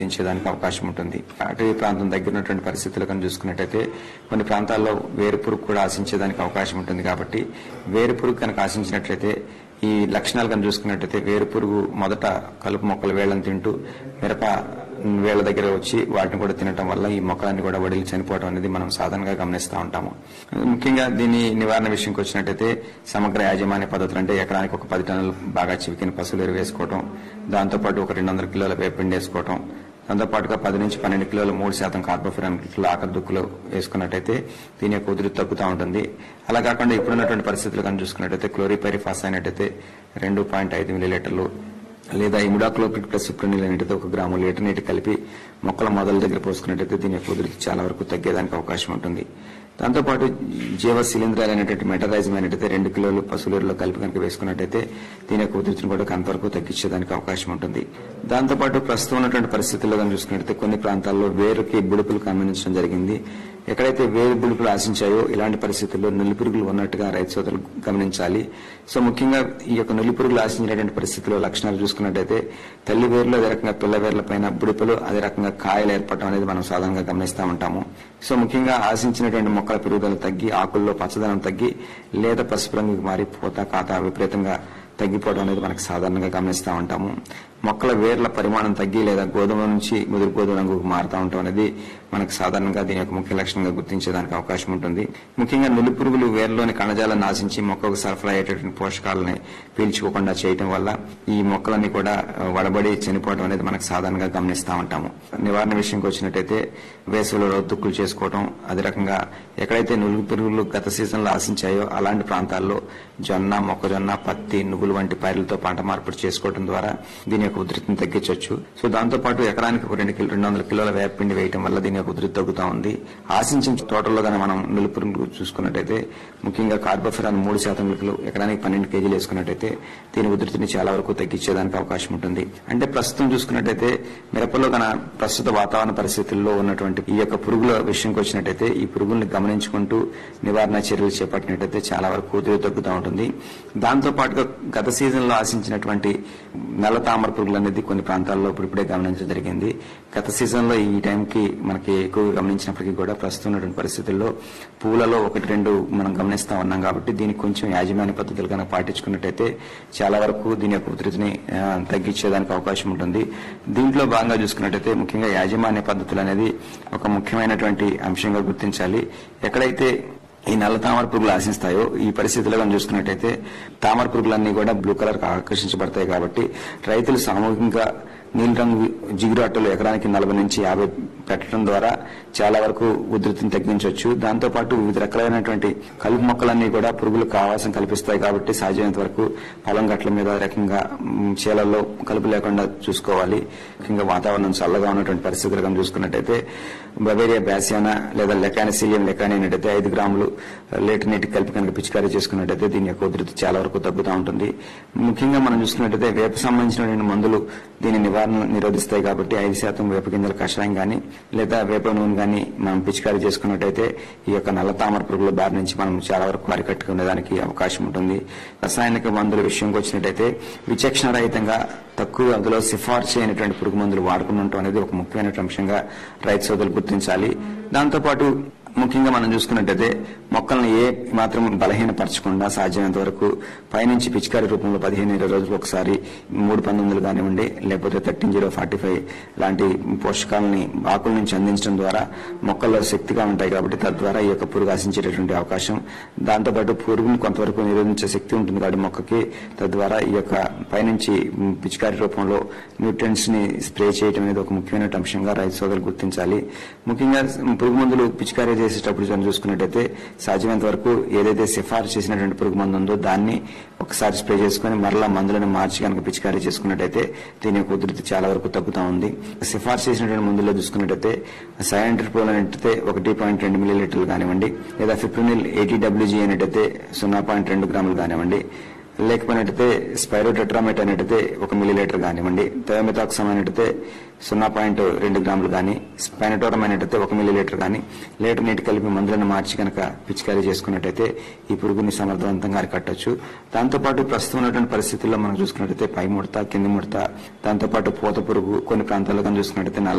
పెంచేదానికి అవకాశం ఉంటుంది అటవీ ప్రాంతం దగ్గర ఉన్నటువంటి పరిస్థితులు కనుక చూసుకున్నట్టయితే కొన్ని ప్రాంతాల్లో వేరు పురుగు కూడా ఆశించేదానికి అవకాశం ఉంటుంది కాబట్టి వేరు పురుగు కనుక ఆశించినట్లయితే ఈ లక్షణాలు కనుక చూసుకున్నట్టయితే వేరు పురుగు మొదట కలుపు మొక్కల వేళ్లను తింటూ మిరప వేళ్ల దగ్గర వచ్చి వాటిని కూడా తినటం వల్ల ఈ మొక్కలన్నీ కూడా వడిలి చనిపోవడం అనేది మనం సాధారణంగా గమనిస్తూ ఉంటాము ముఖ్యంగా దీని నివారణ విషయంకి వచ్చినట్టయితే సమగ్ర యాజమాన్య పద్ధతులు అంటే ఎకరానికి ఒక పది టన్నులు బాగా చివికిన పశువులు ఎరువు వేసుకోవడం దాంతోపాటు ఒక రెండు వందల కిలోల వేపిండి వేసుకోవడం దాంతోపాటుగా పది నుంచి పన్నెండు కిలోలు మూడు శాతం కార్బోఫిరాన్ కిలో ఆకలి దుక్కులు వేసుకున్నట్టయితే దీని యొక్క ఉధృతి తగ్గుతూ ఉంటుంది అలా కాకుండా ఇప్పుడున్నటువంటి పరిస్థితులు కానీ చూసుకున్నట్టయితే క్లోరిపైరిఫాస్ అయినట్టయితే రెండు పాయింట్ ఐదు మిలీలీటర్లు లేదా ఇమిడాక్లోపిడ్ ప్లస్ సిప్రనిల్ అనేటిది ఒక గ్రాము లీటర్ నీటి కలిపి మొక్కల మొదల దగ్గర పోసుకున్నట్టయితే దీని యొక్క ఉధృతి చాలా వరకు తగ్గేదానికి అవకాశం ఉంటుంది దాంతోపాటు జీవ శిలీంధ్రాలు అనేటువంటి మెటరైజం అనేటైతే రెండు కిలోలు పశువులలో కలిపి కనుక వేసుకున్నట్టయితే దీని యొక్క ఉధృతిని కూడా కొంతవరకు తగ్గించేదానికి అవకాశం ఉంటుంది దాంతోపాటు ప్రస్తుతం ఉన్నటువంటి పరిస్థితుల్లో కనుక చూసుకున్నట్టయితే కొన్ని ప్రాంతాల్లో వేరుకి బుడుపులు గమనించడం జరిగింది ఎక్కడైతే వేరు బుడుపులు ఆశించాయో ఇలాంటి పరిస్థితుల్లో నులి పురుగులు ఉన్నట్టుగా రైతు సోదరులు గమనించాలి సో ముఖ్యంగా ఈ యొక్క నులి పురుగులు ఆశించినటువంటి పరిస్థితుల్లో లక్షణాలు చూసుకున్నట్టయితే తల్లి వేరులో అదే రకంగా పిల్ల వేర్ల పైన బుడిపలు అదే రకంగా కాయలు ఏర్పడటం అనేది మనం సాధారణంగా గమనిస్తూ ఉంటాము సో ముఖ్యంగా ఆశించినటువంటి మొక్కల పెరుగుదల తగ్గి ఆకుల్లో పచ్చదనం తగ్గి లేత పసుపు రంగుకి మారి పూత కాత విపరీతంగా తగ్గిపోవడం అనేది మనకు సాధారణంగా గమనిస్తూ ఉంటాము మొక్కల వేర్ల పరిమాణం తగ్గి లేదా గోధుమ నుంచి ముదురు గోధుమ రంగుకు మారుతూ ఉండటం అనేది మనకు సాధారణంగా దీని యొక్క ముఖ్య లక్షణంగా గుర్తించేదానికి అవకాశం ఉంటుంది ముఖ్యంగా నులి పురుగులు వేర్లోని కణజాలను నాశించి మొక్కకు సరఫరా అయ్యేటటువంటి పోషకాలని పీల్చుకోకుండా చేయటం వల్ల ఈ మొక్కలన్నీ కూడా ఆ, వడబడి చనిపోవడం అనేది మనకు సాధారణంగా గమనిస్తూ ఉంటాము నివారణ విషయంకి వచ్చినట్టయితే వేసవిలో రొద్దుక్కులు చేసుకోవడం అదే రకంగా ఎక్కడైతే నులుగు పురుగులు గత సీజన్లో ఆశించాయో అలాంటి ప్రాంతాల్లో జొన్న మొక్కజొన్న పత్తి నువ్వులు వంటి పైర్లతో పంట మార్పిడి చేసుకోవడం ద్వారా దీని యొక్క ఉధృతిని తగ్గించవచ్చు సో దాంతో పాటు ఎకరానికి ఒక రెండు కిలో రెండు వందల కిలోల వేపిండి వేయడం వల్ల దీని యొక్క ఉధృతి తగ్గుతూ ఉంది ఆశించిన తోటల్లో కానీ మనం నులుపురుగు చూసుకున్నట్టయితే ముఖ్యంగా కార్బోఫిరాన్ మూడు శాతం కిలో ఎకరానికి పన్నెండు కేజీలు వేసుకున్నట్టయితే దీని ఉధృతిని చాలా వరకు తగ్గించేదానికి అవకాశం ఉంటుంది అంటే ప్రస్తుతం చూసుకున్నట్టయితే మిరపలో గన ప్రస్తుత వాతావరణ పరిస్థితుల్లో ఉన్నటువంటి ఈ యొక్క పురుగుల విషయంకి వచ్చినట్టయితే ఈ పురుగుల్ని గమనించుకుంటూ నివారణ చర్యలు చేపట్టినట్టయితే చాలా వరకు ఉధృతి తగ్గుతూ ఉంటుంది దాంతో పాటుగా గత సీజన్ లో ఆశించినటువంటి నల్ల తామర పురుగులు అనేది కొన్ని ప్రాంతాల్లో ఇప్పుడిప్పుడే గమనించడం జరిగింది గత సీజన్ లో ఈ టైంకి మనకి ఎక్కువగా గమనించినప్పటికీ కూడా ప్రస్తుతం ఉన్నటువంటి పరిస్థితుల్లో పూలలో ఒకటి రెండు మనం గమనిస్తా ఉన్నాం కాబట్టి దీనికి కొంచెం యాజమాన్య పద్ధతులు కనుక పాటించుకున్నట్టయితే చాలా వరకు దీని యొక్క ఉధృతిని ఆ, తగ్గించేదానికి అవకాశం ఉంటుంది దీంట్లో భాగంగా చూసుకున్నట్టయితే ముఖ్యంగా యాజమాన్య పద్ధతులు అనేది ఒక ముఖ్యమైనటువంటి అంశంగా గుర్తించాలి ఎక్కడైతే ఈ నల్ల తామర పురుగులు ఆశిస్తాయో ఈ పరిస్థితుల్లో మనం చూసుకున్నట్టయితే తామర పురుగులన్నీ కూడా బ్లూ కలర్ ఆకర్షించబడతాయి కాబట్టి రైతులు సామూహికంగా నీలి రంగు జిగురు అట్టలు ఎకరానికి నలభై నుంచి యాభై పెట్టడం ద్వారా చాలా వరకు ఉధృతిని తగ్గించవచ్చు దాంతోపాటు వివిధ రకాలైనటువంటి కలుపు మొక్కలన్నీ కూడా పురుగులకు ఆవాసం కల్పిస్తాయి కాబట్టి సాధ్యమైనంత వరకు పొలం గట్ల మీద రకంగా మ్, చేలల్లో కలుపు లేకుండా చూసుకోవాలి ముఖ్యంగా వాతావరణం చల్లగా ఉన్నటువంటి పరిస్థితులు కనుక చూసుకున్నట్టయితే బవేరియా బ్యాసియానా లేదా లెకానిసిలియం లెకాని అనేటైతే ఐదు గ్రాములు లీటర్ నీటికి కలిపి కనుక పిచికారీ చేసుకున్నట్టయితే దీని యొక్క ఉధృతి చాలా వరకు తగ్గుతూ ఉంటుంది ముఖ్యంగా మనం చూసుకున్నట్టయితే వేప సంబంధించిన మందులు దీని నివారణ నిరోధిస్తాయి కాబట్టి ఐదు శాతం వేప గింజల కషాయం కానీ లేదా వేప నూనె కానీ మనం పిచికారీ చేసుకున్నట్టయితే ఈ యొక్క నల్ల తామర పురుగుల బారి నుంచి మనం చాలా వరకు అరికట్టుకునేదానికి అవకాశం ఉంటుంది రసాయనిక మందుల విషయంకి వచ్చినట్టయితే విచక్షణ రహితంగా తక్కువ అందులో సిఫార్సు అయినటువంటి పురుగు మందులు వాడుకుంటూ అనేది ఒక ముఖ్యమైన అంశంగా రైతు సోదరులు గుర్తించాలి దాంతోపాటు ముఖ్యంగా మనం చూసుకున్నట్టయితే మొక్కలను ఏ మాత్రం బలహీనపరచకుండా సాధ్యమైనంత వరకు పైనుంచి పిచికారి రూపంలో పదిహేను ఇరవై రోజులకు ఒకసారి మూడు పంతొమ్మిదిలు కానివ్వండి లేకపోతే థర్టీన్ జీరో ఫార్టీ ఫైవ్ లాంటి పోషకాలని ఆకుల నుంచి అందించడం ద్వారా మొక్కల్లో శక్తిగా ఉంటాయి కాబట్టి తద్వారా ఈ యొక్క పురుగు ఆశించేటటువంటి అవకాశం దాంతోపాటు పురుగుని కొంతవరకు నిరోధించే శక్తి ఉంటుంది కాబట్టి మొక్కకి తద్వారా ఈ యొక్క పైనుంచి మ్, పిచికారి రూపంలో న్యూట్రియన్స్ ని స్ప్రే చేయడం అనేది ఒక ముఖ్యమైన అంశంగా రైతు సోదరులు గుర్తించాలి ముఖ్యంగా పురుగు మందులు పిచికారీ చేసేటప్పుడు మనం చూసుకున్నట్టయితే సాధ్యమైనంత వరకు ఏదైతే సిఫార్సు చేసినటువంటి పురుగు మందు ఉందో దాన్ని ఒకసారి స్ప్రే చేసుకుని మరలా మందులను మార్చి కనుక పిచికారీ చేసుకున్నట్టయితే దీని యొక్క ఉధృతి చాలా వరకు తగ్గుతూ ఉంది సిఫార్సు చేసినటువంటి మందుల్లో చూసుకున్నట్టయితే సైంట్రిపోల్ అనేటైతే ఒకటి పాయింట్ రెండు మిల్లీ లీటర్లు కానివ్వండి లేదా ఫిప్రినిల్ ఎయిటీ డబ్ల్యూజీ అనేటైతే సున్నా పాయింట్ రెండు గ్రాములు కానివ్వండి లేకపోయినట్టయితే స్పైరోటెట్రామెట్ అనేటైతే ఒక మిల్లీ లీటర్ కానివ్వండి థయోమితాక్సమ్ అనేటైతే సున్నా పాయింట్ రెండు గ్రాములు కానీ స్పైనటోరం అనేటైతే ఒక మిల్లీ లీటర్ కానీ లీటర్ నీటి కలిపి మందులను మార్చి కనుక పిచికారీ చేసుకున్నట్టయితే ఈ పురుగుని సమర్థవంతంగా అరికట్టొచ్చు దాంతోపాటు ప్రస్తుతం ఉన్నటువంటి పరిస్థితుల్లో మనం చూసుకున్నట్టయితే పై ముడత కింది ముడత దాంతోపాటు పూత పురుగు కొన్ని ప్రాంతాల్లో కానీ చూసుకున్నట్టయితే నల్ల